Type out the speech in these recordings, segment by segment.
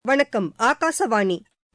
வணக்கம் ஆகாசவாணி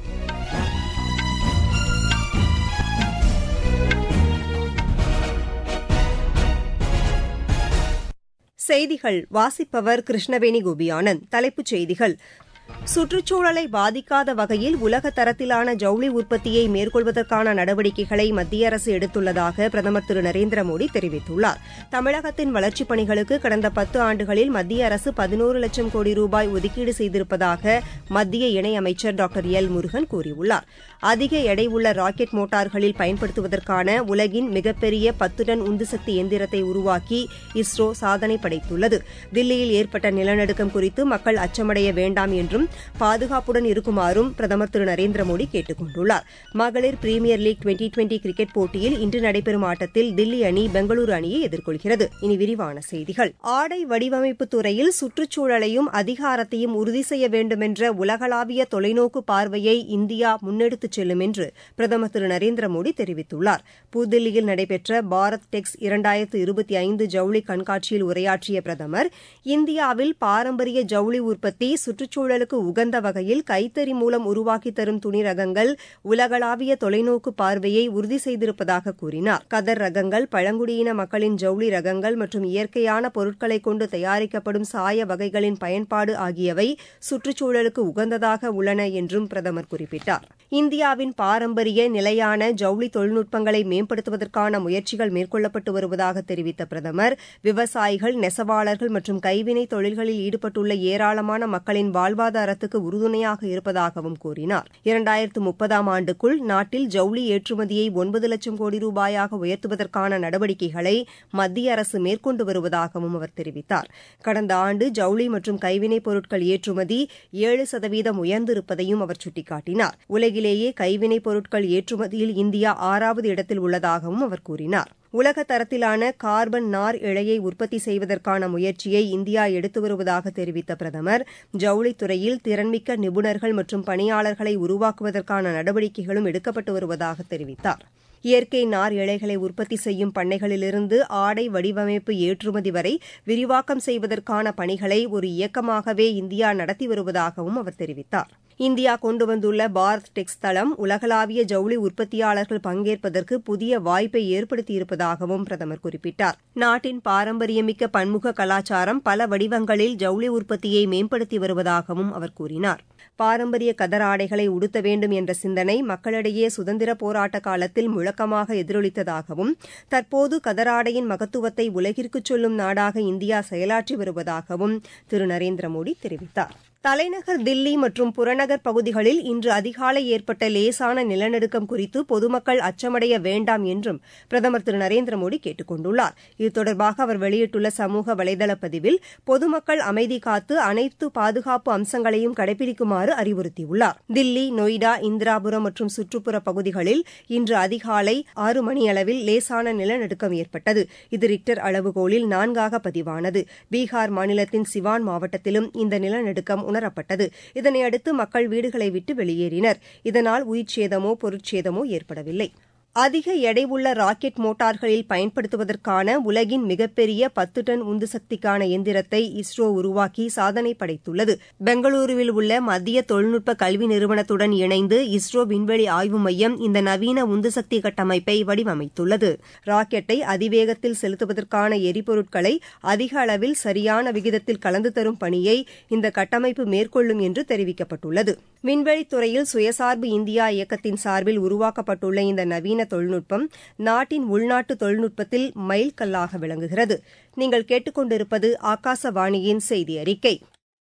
செய்திகள் வாசிப்பவர் கிருஷ்ணவேணி கோபியானந்த் தலைப்புச் செய்திகள் சுற்றுச்சூழலை பாதிக்காத வகையில் உலக தரத்திலான ஜவுளி உற்பத்தியை மேற்கொள்வதற்கான நடவடிக்கைகளை மத்திய அரசு எடுத்துள்ளதாக பிரதமர் திரு நரேந்திர மோடி தெரிவித்துள்ளார் தமிழகத்தின் வளர்ச்சிப் பணிகளுக்கு கடந்த பத்து ஆண்டுகளில் மத்திய அரசு பதினோரு லட்சம் கோடி ரூபாய் ஒதுக்கீடு செய்திருப்பதாக மத்திய இணையமைச்சர் டாக்டர் எல் முருகன் கூறியுள்ளார் அதிக எடை உள்ள ராக்கெட் மோட்டார்களில் பயன்படுத்துவதற்கான உலகின் மிகப்பெரிய பத்து டன் உந்துசக்தி எந்திரத்தை உருவாக்கி இஸ்ரோ சாதனை படைத்துள்ளது தில்லியில் ஏற்பட்ட நிலநடுக்கம் குறித்து மக்கள் அச்சமடைய வேண்டாம் என்றும் பாதுகாப்புடன் இருக்குமாறும் பிரதமர் திரு நரேந்திர மோடி கேட்டுக் கொண்டுள்ளார் மகளிர் premier league twenty twenty cricket போட்டியில் இன்று நடைபெறும் ஆட்டத்தில் தில்லி அணி பெங்களூரு அணியை எதிர்கொள்கிறது இனி விரிவான செய்திகள் ஆடை வடிவமைப்பு துறையில் சுற்றுச்சூழலையும் அதிகாரத்தையும் உறுதி செய்ய வேண்டுமென்ற உலகளாவிய தொலைநோக்கு பார்வையை இந்தியா முன்னெடுத்துச் செல்லும் என்று பிரதமர் திரு நரேந்திர மோடி தெரிவித்துள்ளார் புதுதில்லியில் நடைபெற்ற பாரத் டெக்ஸ் இரண்டாயிரத்து இருபத்தி ஐந்து ஜவுளி கண்காட்சியில் உரையாற்றிய பிரதமர் இந்தியாவில் பாரம்பரிய ஜவுளி உற்பத்தி சுற்றுச்சூழலுக்கு உகந்த வகையில் கைத்தறி மூலம் உருவாக்கி தரும் துணி ரகங்கள் உலகளாவிய தொலைநோக்கு பார்வையை உறுதி செய்திருப்பதாக கூறினார் கதர் ரகங்கள் பழங்குடியின மக்களின் ஜவுளி ரகங்கள் மற்றும் இயற்கையான பொருட்களை கொண்டு தயாரிக்கப்படும் சாய வகைகளின் பயன்பாடு ஆகியவை சுற்றுச்சூழலுக்கு உகந்ததாக உள்ளன என்றும் பிரதமர் குறிப்பிட்டார் இந்தியாவின் பாரம்பரிய நிலையான ஜவுளி தொழில்நுட்பங்களை மேம்படுத்துவதற்கான முயற்சிகள் மேற்கொள்ளப்பட்டு வருவதாக தெரிவித்த பிரதமர் விவசாயிகள் நெசவாளர்கள் மற்றும் கைவினை தொழில்களில் ஈடுபட்டுள்ள ஏராளமான மக்களின் வாழ்வாதாரத்துக்கு உறுதுணையாக இருப்பதாகவும் கூறினார் இரண்டாயிரத்து முப்பதாம் ஆண்டுக்குள் நாட்டில் ஜவுளி ஏற்றுமதியை ஒன்பது லட்சம் கோடி ரூபாயாக உயர்த்துவதற்கான நடவடிக்கைகளை மத்திய அரசு மேற்கொண்டு வருவதாகவும் அவர் தெரிவித்தார் கடந்த ஆண்டு ஜவுளி மற்றும் கைவினைப் பொருட்கள் ஏற்றுமதி ஏழு சதவீதம் உயர்ந்திருப்பதையும் அவர் சுட்டிக்காட்டினார் உலகிலேயே கைவினைப் பொருட்கள் ஏற்றுமதியில் இந்தியா ஆறாவது இடத்தில் உள்ளதாகவும் அவர் கூறினார் உலக தரத்திலான கார்பன் நார் இழையை உற்பத்தி செய்வதற்கான முயற்சியை இந்தியா எடுத்து வருவதாக தெரிவித்த பிரதமர் ஜவுளித்துறையில் திறன்மிக்க நிபுணர்கள் மற்றும் பணியாளர்களை உருவாக்குவதற்கான நடவடிக்கைகளும் எடுக்கப்பட்டு வருவதாக தெரிவித்தார் இயற்கை நார் இழைகளை உற்பத்தி செய்யும் பண்ணைகளிலிருந்து ஆடை வடிவமைப்பு ஏற்றுமதி வரை விரிவாக்கம் செய்வதற்கான பணிகளை ஒரு இயக்கமாகவே இந்தியா நடத்தி வருவதாகவும் அவர் தெரிவித்தார் இந்தியா கொண்டு வந்துள்ள பாரத் டெக்ஸ் தளம் உலகளாவிய ஜவுளி உற்பத்தியாளர்கள் பங்கேற்பதற்கு புதிய வாய்ப்பை ஏற்படுத்தியிருப்பதாகவும் பிரதமர் குறிப்பிட்டார் நாட்டின் பாரம்பரியமிக்க பன்முக கலாச்சாரம் பல வடிவங்களில் ஜவுளி உற்பத்தியை மேம்படுத்தி வருவதாகவும் அவர் கூறினார் பாரம்பரிய கதர் ஆடைகளை உடுத்த வேண்டும் என்ற சிந்தனை மக்களிடையே சுதந்திர போராட்ட காலத்தில் முழக்கமாக எதிரொலித்ததாகவும் தற்போது கதராடையின் மகத்துவத்தை உலகிற்குச் சொல்லும் நாடாக இந்தியா செயலாற்றி வருவதாகவும் திரு நரேந்திர மோடி தெரிவித்தார் தலைநகர் தில்லி மற்றும் புறநகர் பகுதிகளில் இன்று அதிகாலை ஏற்பட்ட லேசான நிலநடுக்கம் குறித்து பொதுமக்கள் அச்சமடைய வேண்டாம் என்றும் பிரதமர் திரு நரேந்திர மோடி கேட்டுக் கொண்டுள்ளார் இது தொடர்பாக அவர் வெளியிட்டுள்ள சமூக வலைதள பதிவில் பொதுமக்கள் அமைதி காத்து அனைத்து பாதுகாப்பு அம்சங்களையும் கடைபிடிக்குமாறு அறிவுறுத்தியுள்ளார் தில்லி நொய்டா இந்திராபுரம் மற்றும் சுற்றுப்புற பகுதிகளில் இன்று அதிகாலை ஆறு மணியளவில் லேசான நிலநடுக்கம் ஏற்பட்டது இது ரிக்டர் அளவுகோலில் நான்காக பதிவானது பீகார் மாநிலத்தின் சிவான் மாவட்டத்திலும் இந்த நிலநடுக்கம் உணரப்பட்டது இதனையடுத்து மக்கள் வீடுகளை விட்டு வெளியேறினர் இதனால் உயிர்ச்சேதமோ பொருட்சேதமோ ஏற்படவில்லை அதிக எடை உள்ள ராக்கெட் மோட்டார்களில் பயன்படுத்துவதற்கான உலகின் மிகப்பெரிய பத்து டன் உந்து சக்திக்கான எந்திரத்தை இஸ்ரோ உருவாக்கி சாதனை படைத்துள்ளது பெங்களூருவில் உள்ள மத்திய தொழில்நுட்ப கல்வி நிறுவனத்துடன் இணைந்து இஸ்ரோ விண்வெளி ஆய்வு மையம் இந்த நவீன உந்துசக்தி கட்டமைப்பை வடிவமைத்துள்ளது ராக்கெட்டை அதிவேகத்தில் செலுத்துவதற்கான எரிபொருட்களை அதிக அளவில் சரியான விகிதத்தில் கலந்து தரும் பணியை இந்த கட்டமைப்பு மேற்கொள்ளும் என்று தெரிவிக்கப்பட்டுள்ளது விண்வெளித்துறையில் சுயசார்பு இந்தியா இயக்கத்தின் சார்பில் உருவாக்கப்பட்டுள்ள இந்த நவீன தொழில்நுட்பம் நாட்டின் உள்நாட்டு தொழில்நுட்பத்தில் மைல்கல்லாக விளங்குகிறது நீங்கள் கேட்டுக்கொண்டிருப்பது ஆகாசவாணியின் செய்தி அறிக்கை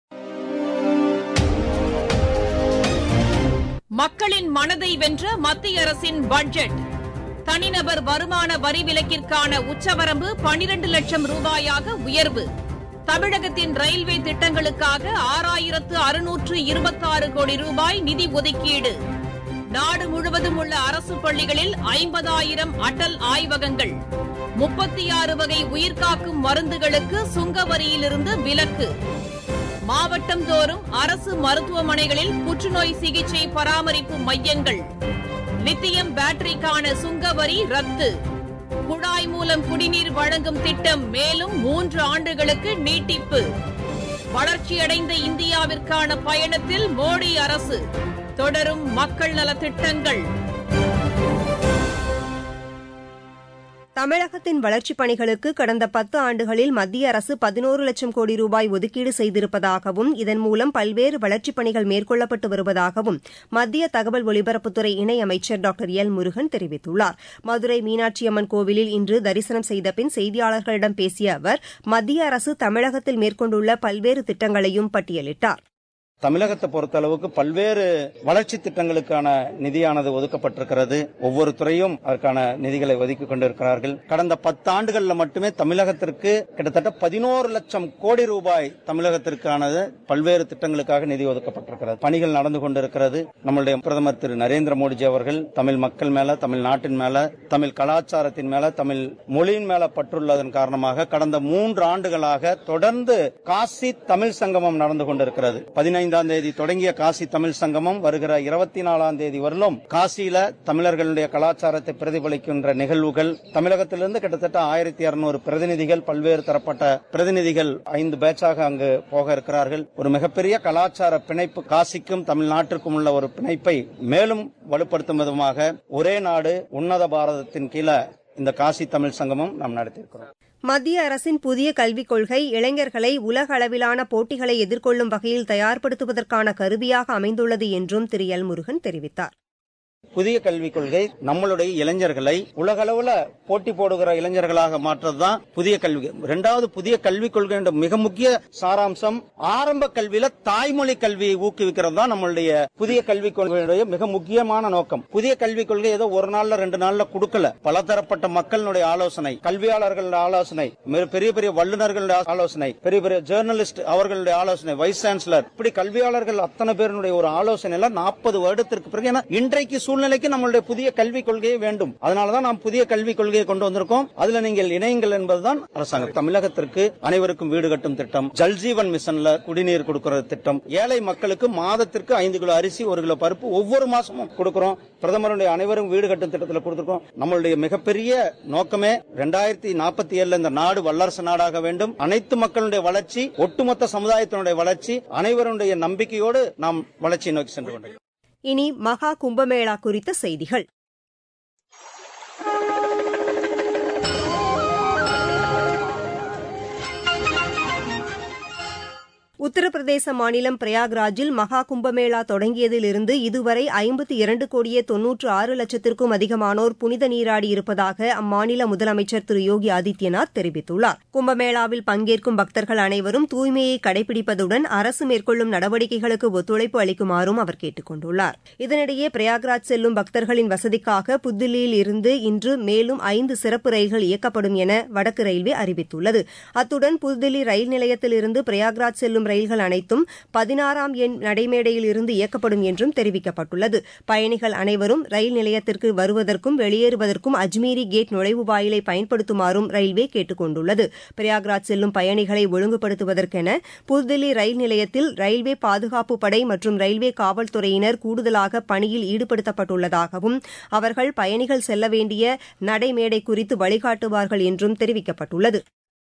மக்களின் மனதை வென்ற மத்திய அரசின் பட்ஜெட் தனிநபர் வருமான வரி விலக்கிற்கான உச்சவரம்பு பனிரண்டு லட்சம் ரூபாயாக உயர்வு தமிழகத்தின் ரயில்வே திட்டங்களுக்காக ஆறாயிரத்து அறுநூற்று இருபத்தாறு கோடி ரூபாய் நிதி ஒதுக்கீடு நாடு முழுவதும் உள்ள அரசு பள்ளிகளில் ஐம்பதாயிரம் அடல் ஆய்வகங்கள் முப்பத்தி ஆறு வகை உயிர்காக்கும் மருந்துகளுக்கு சுங்க வரியிலிருந்து விலக்கு மாவட்டம் தோறும் அரசு மருத்துவமனைகளில் புற்றுநோய் சிகிச்சை பராமரிப்பு மையங்கள் லித்தியம் பேட்டரிக்கான சுங்க வரி ரத்து குழாய் மூலம் குடிநீர் வழங்கும் திட்டம் மேலும் மூன்று ஆண்டுகளுக்கு நீட்டிப்பு வளர்ச்சியடைந்த இந்தியாவிற்கான பயணத்தில் மோடி அரசு தொடரும் மக்கள் நலத் திட்டங்கள் தமிழகத்தின் வளர்ச்சிப் பணிகளுக்கு கடந்த பத்து ஆண்டுகளில் மத்திய அரசு பதினோரு லட்சம் கோடி ரூபாய் ஒதுக்கீடு செய்திருப்பதாகவும் இதன் மூலம் பல்வேறு வளர்ச்சிப் பணிகள் மேற்கொள்ளப்பட்டு வருவதாகவும் மத்திய தகவல் ஒலிபரப்புத்துறை இணையமைச்சர் டாக்டர் எல் முருகன் தெரிவித்துள்ளார் மதுரை மீனாட்சியம்மன் கோவிலில் இன்று தரிசனம் செய்த பின் செய்தியாளர்களிடம் பேசிய அவர் மத்திய அரசு தமிழகத்தில் மேற்கொண்டுள்ள பல்வேறு திட்டங்களையும் பட்டியலிட்டார் தமிழகத்தை பொறுத்தளவுக்கு பல்வேறு வளர்ச்சி திட்டங்களுக்கான நிதியானது ஒதுக்கப்பட்டிருக்கிறது ஒவ்வொரு துறையும் அதற்கான நிதிகளை ஒதுக்கி கொண்டிருக்கிறார்கள் கடந்த பத்தாண்டுகள்ல மட்டுமே தமிழகத்திற்கு கிட்டத்தட்ட பதினோரு லட்சம் கோடி ரூபாய் தமிழகத்திற்கானது பல்வேறு திட்டங்களுக்காக நிதி ஒதுக்கப்பட்டிருக்கிறது பணிகள் நடந்து கொண்டிருக்கிறது நம்முடைய பிரதமர் திரு நரேந்திர மோடிஜி அவர்கள் தமிழ் மக்கள் மேல தமிழ்நாட்டின் மேல தமிழ் கலாச்சாரத்தின் மேல தமிழ் மொழியின் மேல பற்றுள்ளதன் காரணமாக கடந்த மூன்று ஆண்டுகளாக தொடர்ந்து காசி தமிழ் சங்கமம் நடந்து கொண்டிருக்கிறது பதினைந்து பதினைந்தாம் தேதி தொடங்கிய காசி தமிழ் சங்கமம் வருகிற இருபத்தி நாலாம் தேதி வரலும் காசியில தமிழர்களுடைய கலாச்சாரத்தை பிரதிபலிக்கின்ற நிகழ்வுகள் தமிழகத்திலிருந்து கிட்டத்தட்ட ஆயிரத்தி இருநூறு பிரதிநிதிகள் பல்வேறு தரப்பட்ட பிரதிநிதிகள் ஐந்து பேட்சாக அங்கு போக இருக்கிறார்கள் ஒரு மிகப்பெரிய கலாச்சார பிணைப்பு காசிக்கும் தமிழ்நாட்டிற்கும் உள்ள ஒரு பிணைப்பை மேலும் வலுப்படுத்தும் விதமாக ஒரே நாடு உன்னத பாரதத்தின் கீழே இந்த காசி தமிழ் சங்கமம் நாம் நடத்தியிருக்கிறோம் மத்திய அரசின் புதிய கல்விக் கொள்கை இளைஞர்களை உலக அளவிலான போட்டிகளை எதிர்கொள்ளும் வகையில் தயார்படுத்துவதற்கான கருவியாக அமைந்துள்ளது என்றும் திரு எல் முருகன் தெரிவித்தார் புதிய கல்விக் கொள்கை நம்மளுடைய இளைஞர்களை உலக அளவுல போட்டி போடுகிற இளைஞர்களாக மாற்றதுதான் புதிய கல்வி இரண்டாவது புதிய கல்விக் கொள்கை என்ற மிக முக்கிய சாராம்சம் ஆரம்ப கல்வியில தாய்மொழி கல்வியை ஊக்குவிக்கிறது தான் நம்மளுடைய புதிய கல்விக் கொள்கையுடைய மிக முக்கியமான நோக்கம் புதிய கல்விக் கொள்கை ஏதோ ஒரு நாள்ல ரெண்டு நாள்ல கொடுக்கல பலதரப்பட்ட மக்களுடைய ஆலோசனை கல்வியாளர்கள் ஆலோசனை பெரிய பெரிய வல்லுநர்களுடைய ஆலோசனை பெரிய பெரிய ஜேர்னலிஸ்ட் அவர்களுடைய ஆலோசனை வைஸ் சான்சலர் இப்படி கல்வியாளர்கள் அத்தனை பேருடைய ஒரு ஆலோசனையில நாற்பது வருடத்திற்கு பிறகு ஏன்னா இன்றைக்கு சூழ்நிலைக்கு நம்மளுடைய புதிய கல்விக் கொள்கையை வேண்டும் அதனாலதான் நாம் புதிய கல்விக் கொள்கையை கொண்டு வந்திருக்கோம் அதுல நீங்கள் இணையுங்கள் என்பதுதான் அரசாங்கம் தமிழகத்திற்கு அனைவருக்கும் வீடு கட்டும் திட்டம் ஜல்ஜீவன் மிஷன்ல குடிநீர் கொடுக்கிற திட்டம் ஏழை மக்களுக்கு மாதத்திற்கு ஐந்து கிலோ அரிசி ஒரு கிலோ பருப்பு ஒவ்வொரு மாசமும் கொடுக்கிறோம் பிரதமருடைய அனைவரும் வீடு கட்டும் திட்டத்தில் கொடுத்திருக்கோம் நம்மளுடைய மிகப்பெரிய நோக்கமே ரெண்டாயிரத்தி நாற்பத்தி ஏழுல இந்த நாடு வல்லரசு நாடாக வேண்டும் அனைத்து மக்களுடைய வளர்ச்சி ஒட்டுமொத்த சமுதாயத்தினுடைய வளர்ச்சி அனைவருடைய நம்பிக்கையோடு நாம் வளர்ச்சியை நோக்கி சென்று கொண்டிருக்கிறோம் இனி மகா கும்பமேளா குறித்த செய்திகள் உத்தரப்பிரதேச மாநிலம் பிரயாக்ராஜில் மகா கும்பமேளா தொடங்கியதிலிருந்து இதுவரை ஐம்பத்தி இரண்டு கோடியே தொன்னூற்று ஆறு லட்சத்திற்கும் அதிகமானோர் புனித நீராடி இருப்பதாக அம்மாநில முதலமைச்சர் திரு யோகி ஆதித்யநாத் தெரிவித்துள்ளார் கும்பமேளாவில் பங்கேற்கும் பக்தர்கள் அனைவரும் தூய்மையை கடைபிடிப்பதுடன் அரசு மேற்கொள்ளும் நடவடிக்கைகளுக்கு ஒத்துழைப்பு அளிக்குமாறும் அவர் கேட்டுக் கொண்டுள்ளார் இதனிடையே பிரயாக்ராஜ் செல்லும் பக்தர்களின் வசதிக்காக புதுதில்லியில் இருந்து இன்று மேலும் ஐந்து சிறப்பு ரயில்கள் இயக்கப்படும் என வடக்கு ரயில்வே அறிவித்துள்ளது அத்துடன் புதுதில்லி ரயில் நிலையத்திலிருந்து பிரயாக்ராஜ் செல்லும் ரயில்கள் அனைத்தும் பதினாறாம் எண் நடைமேடையில் இருந்து இயக்கப்படும் என்றும் தெரிவிக்கப்பட்டுள்ளது பயணிகள் அனைவரும் ரயில் நிலையத்திற்கு வருவதற்கும் வெளியேறுவதற்கும் அஜ்மீரி கேட் நுழைவு வாயிலை பயன்படுத்துமாறும் ரயில்வே கேட்டுக் கொண்டுள்ளது பிரயாக்ராஜ் செல்லும் பயணிகளை ஒழுங்குபடுத்துவதற்கென புதுதில்லி ரயில் நிலையத்தில் ரயில்வே பாதுகாப்பு படை மற்றும் ரயில்வே காவல்துறையினர் கூடுதலாக பணியில் ஈடுபடுத்தப்பட்டுள்ளதாகவும் அவர்கள் பயணிகள் செல்ல வேண்டிய நடைமேடை குறித்து வழிகாட்டுவார்கள் என்றும் தெரிவிக்கப்பட்டுள்ளது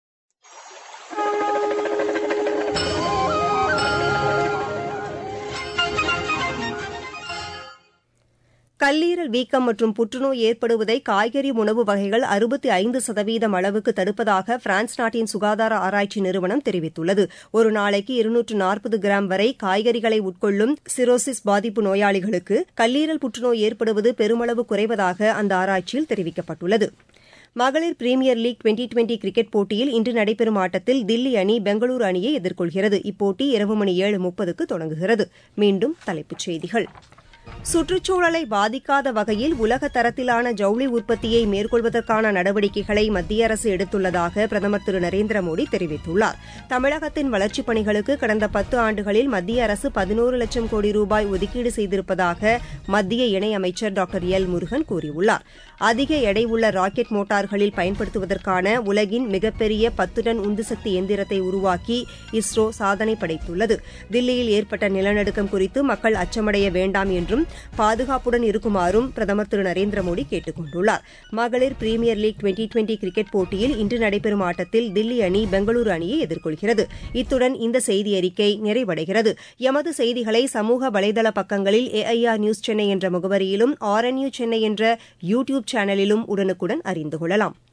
கல்லீரல் வீக்கம் மற்றும் புற்றுநோய் ஏற்படுவதை காய்கறி உணவு வகைகள் அறுபத்தி ஐந்து சதவீதம் அளவுக்கு தடுப்பதாக பிரான்ஸ் நாட்டின் சுகாதார ஆராய்ச்சி நிறுவனம் தெரிவித்துள்ளது ஒரு நாளைக்கு இருநூற்று நாற்பது கிராம் வரை காய்கறிகளை உட்கொள்ளும் சிரோசிஸ் பாதிப்பு நோயாளிகளுக்கு கல்லீரல் புற்றுநோய் ஏற்படுவது பெருமளவு குறைவதாக அந்த ஆராய்ச்சியில் தெரிவிக்கப்பட்டுள்ளது மகளிர் premier league twenty twenty cricket போட்டியில் இன்று நடைபெறும் ஆட்டத்தில் தில்லி அணி பெங்களூரு அணியை எதிர்கொள்கிறது இப்போட்டி இரவு மணி ஏழு முப்பதுக்கு தொடங்குகிறது மீண்டும் தலைப்புச் செய்திகள் சுற்றுச்சூழலை பாதிக்காத வகையில் உலக தரத்திலான ஜவுளி உற்பத்தியை மேற்கொள்வதற்கான நடவடிக்கைகளை மத்திய அரசு எடுத்துள்ளதாக பிரதமர் திரு நரேந்திர மோடி தெரிவித்துள்ளார் தமிழகத்தின் வளர்ச்சிப் பணிகளுக்கு கடந்த பத்து ஆண்டுகளில் மத்திய அரசு பதினோரு லட்சம் கோடி ரூபாய் ஒதுக்கீடு செய்திருப்பதாக மத்திய இணையமைச்சர் டாக்டர் எல் முருகன் கூறியுள்ளார் அதிக எடை உள்ள ராக்கெட் மோட்டார்களில் பயன்படுத்துவதற்கான உலகின் மிகப்பெரிய பத்து டன் உந்துசக்தி எந்திரத்தை உருவாக்கி இஸ்ரோ சாதனை படைத்துள்ளது தில்லியில் ஏற்பட்ட நிலநடுக்கம் குறித்து மக்கள் அச்சமடைய வேண்டாம் என்று என்றும் பாதுகாப்புடன் இருக்குமாறும் பிரதமர் திரு நரேந்திர மோடி கேட்டுக் கொண்டுள்ளார் மகளிர் premier league twenty twenty cricket போட்டியில் இன்று நடைபெறும் ஆட்டத்தில் தில்லி அணி பெங்களூரு அணியை எதிர்கொள்கிறது இத்துடன் இந்த செய்தி அறிக்கை நிறைவடைகிறது எமது செய்திகளை சமூக வலைதள பக்கங்களில் ஏஐஆர் நியூஸ் சென்னை என்ற முகவரியிலும் ஆர்என்யூ சென்னை என்ற யூ டியூப் சேனலிலும் உடனுக்குடன் அறிந்து கொள்ளலாம்